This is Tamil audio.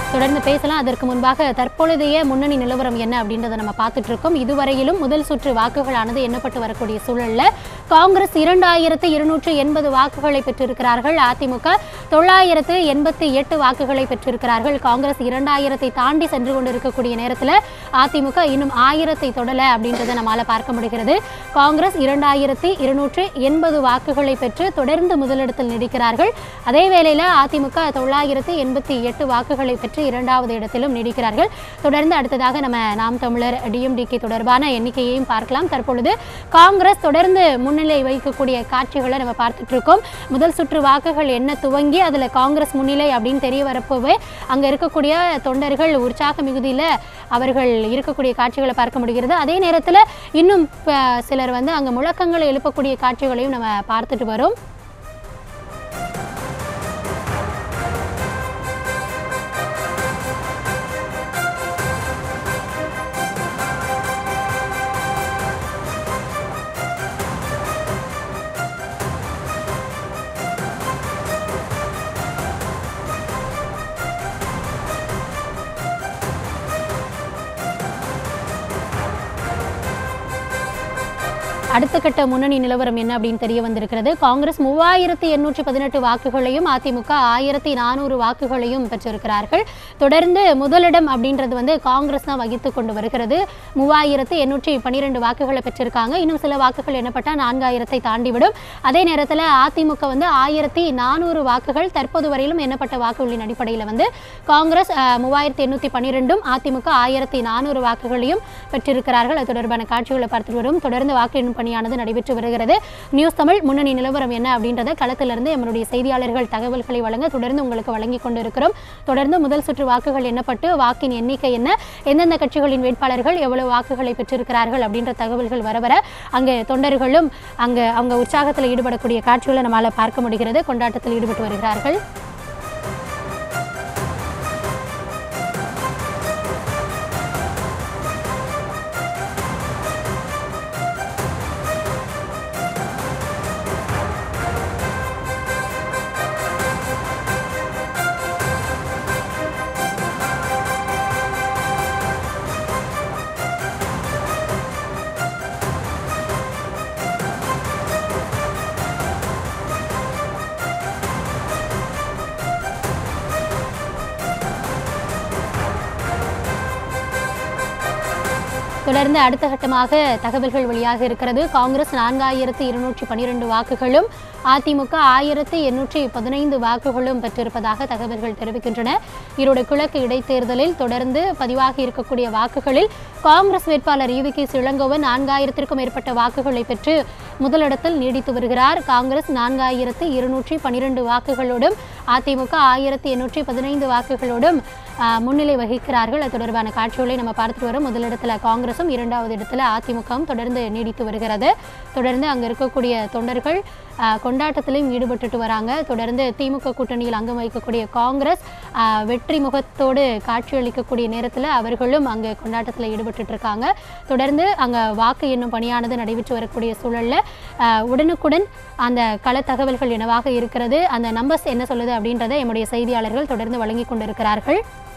தொடர்ந்து பேசலாம் அதற்கு முன்பாக தற்பொழுதைய முன்னணி நிலவரம் என்ன அப்படின்றத நம்ம பார்த்துட்டு இருக்கோம் இதுவரையிலும் முதல் சுற்று வாக்குகளானது எண்ணப்பட்டு வரக்கூடிய சூழல்ல காங்கிரஸ் இரண்டாயிரத்து இருநூற்று எண்பது வாக்குகளை பெற்றிருக்கிறார்கள் அதிமுக தொள்ளாயிரத்து எண்பத்தி எட்டு வாக்குகளை பெற்றிருக்கிறார்கள் காங்கிரஸ் இரண்டாயிரத்தை தாண்டி சென்று கொண்டிருக்கக்கூடிய நேரத்தில் அதிமுக இன்னும் ஆயிரத்தை தொடல அப்படின்றத நம்மால பார்க்க முடிகிறது காங்கிரஸ் இரண்டாயிரத்தி இருநூற்று எண்பது வாக்குகளை பெற்று தொடர்ந்து முதலிடத்தில் நீடிக்கிறார்கள் அதே வேளையில் அதிமுக தொள்ளாயிரத்து எண்பத்தி எட்டு வாக்குகளை பெற்று இரண்டாவது இடத்திலும் நீடிக்கிறார்கள் தொடர்ந்து அடுத்ததாக நம்ம நாம் தமிழர் டிஎம்டிகே தொடர்பான எண்ணிக்கையையும் பார்க்கலாம் தற்பொழுது காங்கிரஸ் தொடர்ந்து முன்னிலை வகிக்கக்கூடிய காட்சிகளை நம்ம பார்த்துட்டு இருக்கோம் முதல் சுற்று வாக்குகள் என்ன துவங்கி அதில் காங்கிரஸ் முன்னிலை அப்படின்னு தெரிய வரப்போவே அங்கே இருக்கக்கூடிய தொண்டர்கள் உற்சாக மிகுதியில் அவர்கள் இருக்கக்கூடிய காட்சிகளை பார்க்க முடிகிறது அதே நேரத்தில் இன்னும் ப- சிலர் வந்து அங்கே முழக்கங்களை எழுப்பக்கூடிய காட்சிகளையும் நம்ம பார்த்துட்டு வரோம் அடுத்த கட்ட முன்னணி நிலவரம் என்ன அப்படின்னு தெரிய வந்திருக்கிறது காங்கிரஸ் மூவாயிரத்தி எண்ணூற்றி பதினெட்டு வாக்குகளையும் அதிமுக ஆயிரத்தி நானூறு வாக்குகளையும் பெற்றிருக்கிறார்கள் தொடர்ந்து முதலிடம் அப்படின்றது வந்து காங்கிரஸ் தான் வகித்து கொண்டு வருகிறது மூவாயிரத்து எண்ணூற்றி பன்னிரெண்டு வாக்குகளை பெற்றிருக்காங்க இன்னும் சில வாக்குகள் எண்ணப்பட்டால் நான்காயிரத்தை தாண்டிவிடும் அதே நேரத்தில் அதிமுக வந்து ஆயிரத்தி நானூறு வாக்குகள் தற்போது வரையிலும் எண்ணப்பட்ட வாக்குகளின் அடிப்படையில் வந்து காங்கிரஸ் அஹ், மூவாயிரத்தி எண்ணூற்றி பன்னிரெண்டும் அதிமுக ஆயிரத்தி நானூறு வாக்குகளையும் பெற்றிருக்கிறார்கள் அது தொடர்பான காட்சிகளை பார்த்துட்டு வரும் தொடர்ந்து வாக்கு எண்ணும் பணியானது நடைபெற்று வருகிறது நியூஸ் தமிழ் முன்னணி நிலவரம் என்ன அப்படின்றத களத்திலிருந்து நம்மளுடைய செய்தியாளர்கள் தகவல்களை வழங்க தொடர்ந்து உங்களுக்கு வழங்கி கொண்டிருக்கிறோம் தொடர்ந்து முதல் சுற்று வாக்குகள் எண்ணப்பட்டு வாக்கின் எண்ணிக்கை என்ன எந்தெந்த கட்சிகளின் வேட்பாளர்கள் எவ்வளவு வாக்குகளை பெற்றிருக்கிறார்கள் அப்படின்ற தகவல்கள் வர வர அங்கே தொண்டர்களும் அங்கே அவங்க உற்சாகத்தில் ஈடுபடக்கூடிய காட்சிகளை நம்மால பார்க்க முடிகிறது கொண்டாட்டத்தில் ஈடுபட்டு வருகிறார்கள் தொடர்ந்து அடுத்த கட்டமாக தகவல்கள் வெளியாக இருக்கிறது காங்கிரஸ் நான்காயிரத்து இருநூற்றி பன்னிரெண்டு வாக்குகளும் அதிமுக ஆயிரத்தி எண்ணூற்றி பதினைந்து வாக்குகளும் பெற்றிருப்பதாக தகவல்கள் தெரிவிக்கின்றன ஈரோடு கிழக்கு இடைத்தேர்தலில் தொடர்ந்து பதிவாகி இருக்கக்கூடிய வாக்குகளில் காங்கிரஸ் வேட்பாளர் ஈவி கே இளங்கோவன் நான்காயிரத்திற்கும் மேற்பட்ட வாக்குகளை பெற்று முதலிடத்தில் நீடித்து வருகிறார் காங்கிரஸ் நான்காயிரத்து இருநூற்றி பன்னிரெண்டு வாக்குகளோடும் அதிமுக ஆயிரத்தி எண்ணூற்றி பதினைந்து வாக்குகளோடும் ஆஹ், முன்னிலை வகிக்கிறார்கள் அது தொடர்பான காட்சிகளை நம்ம பார்த்துட்டு வரோம் முதலிடத்தில் காங்கிரஸும் இரண்டாவது இடத்துல அதிமுகவும் தொடர்ந்து நீடித்து வருகிறது தொடர்ந்து அங்கே இருக்கக்கூடிய தொண்டர்கள் ஆஹ், கொண்டாட்டத்திலையும் ஈடுபட்டுட்டு வராங்க தொடர்ந்து திமுக கூட்டணியில் அங்கம் வகிக்கக்கூடிய காங்கிரஸ் ஆஹ், வெற்றி முகத்தோடு காட்சியளிக்கக்கூடிய நேரத்தில் அவர்களும் அங்கே கொண்டாட்டத்தில் ஈடுபட்டுட்டு இருக்காங்க தொடர்ந்து அங்கே வாக்கு எண்ணும் பணியானது நடைபெற்று வரக்கூடிய சூழலில் உடனுக்குடன் அந்த கள தகவல்கள் என்னவாக இருக்கிறது அந்த நம்பர்ஸ் என்ன சொல்லுது அப்படின்றத எம்முடைய செய்தியாளர்கள் தொடர்ந்து வழங்கி கொண்டிருக்கிறார்கள்